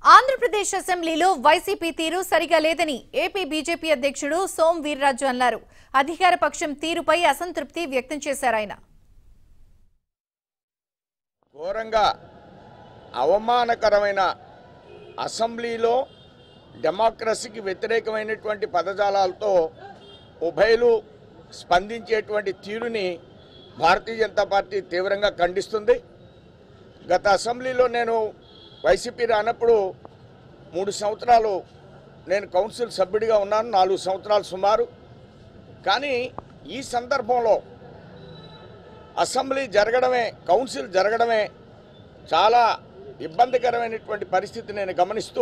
ఆంధ్రప్రదేశ్ అసెంబ్లీలో వైసీపీ తీరు సరిగా లేదని ఏపీ బీజేపీ అధ్యక్షుడు సోమ్ వీర్రాజు అన్నారు అధికార పక్షం తీరుపై అసంతృప్తి వ్యక్తం చేశారు ఆయన ఘోరంగా అవమానకరమైన అసెంబ్లీలో డెమోక్రసీకి వ్యతిరేకమైనటువంటి పదజాలాలతో ఉభయలు స్పందించేటువంటి తీరుని భారతీయ జనతా పార్టీ తీవ్రంగా ఖండిస్తుంది గత అసెంబ్లీలో నేను వైసీపీ రానప్పుడు మూడు సంవత్సరాలు నేను కౌన్సిల్ సభ్యుడిగా ఉన్నాను నాలుగు సంవత్సరాలు సుమారు కానీ ఈ సందర్భంలో అసెంబ్లీ జరగడమే కౌన్సిల్ జరగడమే చాలా ఇబ్బందికరమైనటువంటి పరిస్థితి నేను గమనిస్తూ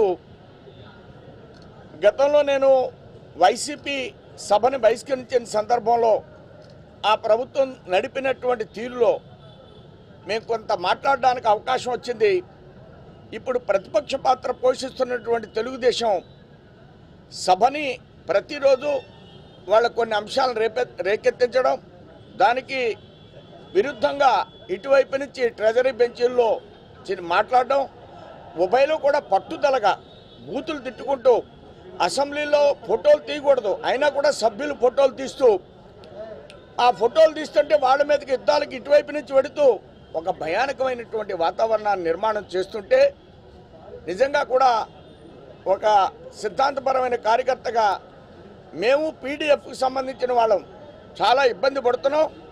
గతంలో నేను వైసీపీ సభని బహిష్కరించిన సందర్భంలో ఆ ప్రభుత్వం నడిపినటువంటి తీరులో మేము కొంత మాట్లాడడానికి అవకాశం వచ్చింది ఇప్పుడు ప్రతిపక్ష పాత్ర పోషిస్తున్నటువంటి తెలుగుదేశం సభని ప్రతిరోజు వాళ్ళ కొన్ని అంశాలను రేపె రేకెత్తించడం దానికి విరుద్ధంగా ఇటువైపు నుంచి ట్రెజరీ బెంచీల్లో చిన్న మాట్లాడడం ఉభయలు కూడా పట్టుదలగా బూతులు తిట్టుకుంటూ అసెంబ్లీలో ఫోటోలు తీయకూడదు అయినా కూడా సభ్యులు ఫోటోలు తీస్తూ ఆ ఫోటోలు తీస్తుంటే వాళ్ళ మీదకి యుద్ధాలకు ఇటువైపు నుంచి వెడుతూ ఒక భయానకమైనటువంటి వాతావరణాన్ని నిర్మాణం చేస్తుంటే నిజంగా కూడా ఒక సిద్ధాంతపరమైన కార్యకర్తగా మేము పీడిఎఫ్కి సంబంధించిన వాళ్ళం చాలా ఇబ్బంది పడుతున్నాం